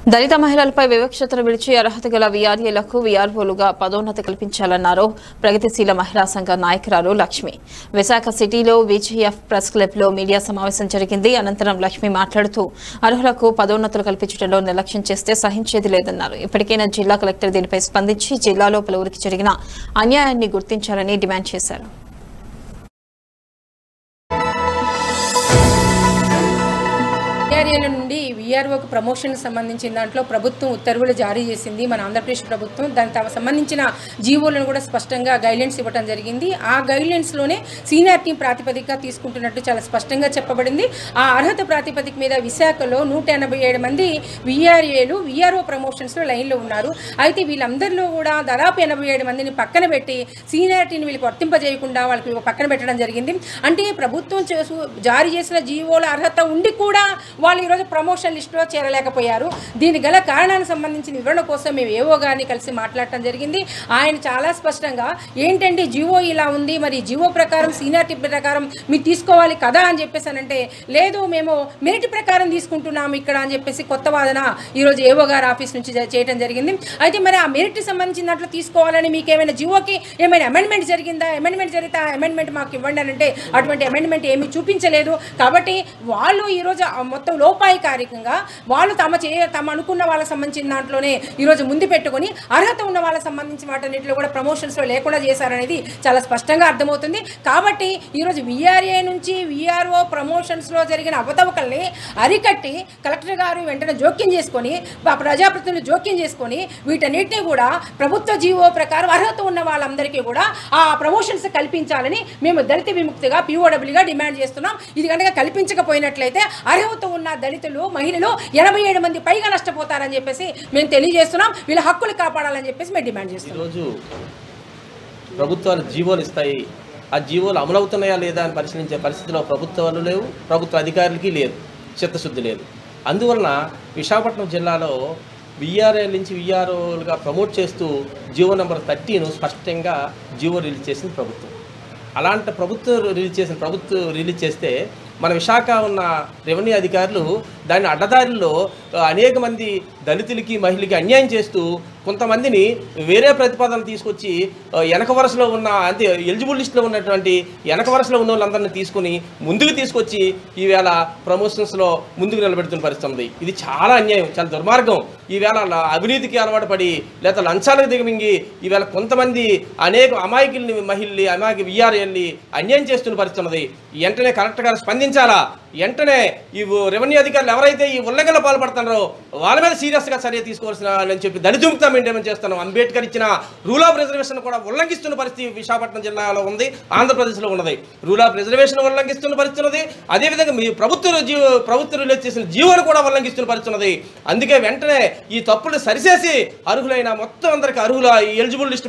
దళిత మహిళలపై వివక్షతను విడిచి అర్హత గల వీఆర్ఏలకు వీఆర్ఓలుగా పదోన్నతి కల్పించాలన్నారు ప్రగతిశీల మహిళా సంఘ నాయకురాలు లక్ష్మి విశాఖ సిటీలో విజిఎఫ్ ప్రెస్ క్లబ్ లో మీడియా సమావేశం జరిగింది అనంతరం లక్ష్మి మాట్లాడుతూ అర్హులకు పదోన్నతులు కల్పించడంలో నిర్లక్ష్యం చేస్తే సహించేది లేదన్నారు ఇప్పటికైనా జిల్లా కలెక్టర్ దీనిపై స్పందించి జిల్లాలో పలువురికి జరిగిన అన్యాయాన్ని గుర్తించాలని డిమాండ్ చేశారు విఆర్ఏల నుండి విఆర్ఓకి ప్రమోషన్ సంబంధించిన దాంట్లో ప్రభుత్వం ఉత్తర్వులు జారీ చేసింది మన ఆంధ్రప్రదేశ్ ప్రభుత్వం దానికి తమ సంబంధించిన జీవోలను కూడా స్పష్టంగా గైడ్లైన్స్ ఇవ్వడం జరిగింది ఆ గైడ్లైన్స్లోనే సీనియారిటీ ప్రాతిపదిక తీసుకుంటున్నట్టు చాలా స్పష్టంగా చెప్పబడింది ఆ అర్హత ప్రాతిపదిక మీద విశాఖలో నూట ఎనభై ఏడు మంది విఆర్ఏలు విఆర్ఓ ప్రమోషన్స్లో లైన్లో ఉన్నారు అయితే వీళ్ళందరిలో కూడా దాదాపు ఎనభై ఏడు మందిని పక్కన పెట్టి సీనియారిటీని వీళ్ళకి వర్తింపజేయకుండా వాళ్ళకి పక్కన పెట్టడం జరిగింది అంటే ప్రభుత్వం చేసు జారీ చేసిన జీవోల అర్హత ఉండి కూడా వాళ్ళు ఈరోజు ప్రమోషన్ లిస్టులో చేరలేకపోయారు దీని గల కారణానికి సంబంధించిన వివరణ కోసం మేము ఏవో గారిని కలిసి మాట్లాడటం జరిగింది ఆయన చాలా స్పష్టంగా ఏంటంటే జీవో ఇలా ఉంది మరి జీవో ప్రకారం సీనియారిటీ ప్రకారం మీరు తీసుకోవాలి కదా అని చెప్పేసానంటే లేదు మేము మెరిట్ ప్రకారం తీసుకుంటున్నాము ఇక్కడ అని చెప్పేసి కొత్త వాదన ఈరోజు ఏవో గారి ఆఫీస్ నుంచి జ- చేయడం జరిగింది అయితే మరి ఆ మెరిట్ సంబంధించిన దాంట్లో తీసుకోవాలని మీకు ఏమైనా జీవోకి ఏమైనా అమెండ్మెంట్ జరిగిందా అమెండ్మెంట్ జరిగితే ఆ అమెండ్మెంట్ మాకు ఇవ్వండి అని అంటే అటువంటి అమెండ్మెంట్ ఏమీ చూపించలేదు కాబట్టి వాళ్ళు ఈరోజు ఆ మొత్తం లోపాయికారికంగా వాళ్ళు తమ చే తమ అనుకున్న వాళ్ళకి సంబంధించిన దాంట్లోనే ఈరోజు ముందు పెట్టుకొని అర్హత ఉన్న వాళ్ళకి సంబంధించిన వాటన్నిటిలో కూడా ప్రమోషన్స్లో లేకుండా చేశారనేది చాలా స్పష్టంగా అర్థమవుతుంది కాబట్టి ఈరోజు విఆర్ఏ నుంచి విఆర్ఓ ప్రమోషన్స్లో జరిగిన అవతవకల్ని అరికట్టి కలెక్టర్ గారు వెంటనే జోక్యం చేసుకొని ఆ ప్రజాప్రతినిధులు జోక్యం చేసుకొని వీటన్నిటిని కూడా ప్రభుత్వ జీవో ప్రకారం అర్హత ఉన్న వాళ్ళందరికీ కూడా ఆ ప్రమోషన్స్ కల్పించాలని మేము దళిత విముక్తిగా పీఓడబ్ల్యూగా డిమాండ్ చేస్తున్నాం ఇది కనుక కల్పించకపోయినట్లయితే అర్హత ఉన్న దళితులు మహిళలు ఎనభై ఏడు మంది పైగా నష్టపోతారని చెప్పేసి మేము తెలియజేస్తున్నాం వీళ్ళ హక్కులు కాపాడాలని చెప్పేసి మేము డిమాండ్ చేస్తున్నాం ఈరోజు ప్రభుత్వాలు జీవోలు ఇస్తాయి ఆ జీవోలు అమలవుతున్నాయా లేదా అని పరిశీలించే పరిస్థితిలో ప్రభుత్వాలు లేవు ప్రభుత్వ అధికారులకి లేదు చిత్తశుద్ధి లేదు అందువలన విశాఖపట్నం జిల్లాలో విఆర్ఏ నుంచి విఆర్ఓలుగా ప్రమోట్ చేస్తూ జీవో నెంబర్ థర్టీను స్పష్టంగా జీవో రిలీజ్ చేసింది ప్రభుత్వం అలాంటి ప్రభుత్వం రిలీజ్ చేసిన ప్రభుత్వం రిలీజ్ చేస్తే మన విశాఖ ఉన్న రెవెన్యూ అధికారులు దాని అడ్డదారిలో ఆ, అనేక మంది దళితులకి మహిళలకి అన్యాయం చేస్తూ కొంతమందిని వేరే ప్రతిపాదన తీసుకొచ్చి ఆ, వెనక వరుసలో ఉన్న అంటే ఎలిజిబుల్ లిస్టులో ఉన్నటువంటి వెనక వరుసలో ఉన్న వాళ్ళందరినీ తీసుకుని ముందుకు తీసుకొచ్చి ఈవేళ ప్రమోషన్స్లో ముందుకు నిలబెడుతున్న పరిస్థితి ఉంది ఇది చాలా అన్యాయం చాలా దుర్మార్గం ఈవేళ ల- అవినీతికి అలవాటు పడి లేదా లంచాలకు దిగమింగి ఈవేళ కొంతమంది అనేక అమాయకుల్ని మహిళల్ని అమాయక విఆర్ఎల్ని అన్యాయం చేస్తున్న పరిస్థితి ఉన్నది వెంటనే కలెక్టర్ గారు స్పందించాలా వెంటనే ఈ రెవెన్యూ అధికారులు ఎవరైతే ఈ ఉల్లంఘనలో పాల్పడుతున్నారో వాళ్ళ మీద సీరియస్గా చర్య తీసుకోవాల్సిన అని చెప్పి దళిత విముక్త మెయింటైన్ చేస్తున్నాం అంబేద్కర్ ఇచ్చిన రూల్ ఆఫ్ రిజర్వేషన్ కూడా ఉల్లంఘిస్తున్న పరిస్థితి విశాఖపట్నం జిల్లాలో ఉంది ఆంధ్రప్రదేశ్లో ఉన్నది రూల్ ఆఫ్ రిజర్వేషన్ ఉల్లంఘిస్తున్న పరిస్థితి ఉన్నది అదేవిధంగా మీ ప్రభుత్వ జీవ ప్రభుత్వం రిలీజ్ చేసిన జీవోను కూడా ఉల్లంఘిస్తున్న పరిస్థితి ఉన్నది అందుకే వెంటనే ఈ తప్పులు సరిచేసి అర్హులైన మొత్తం అందరికి అర్హుల ఎలిజిబుల్ లిస్ట్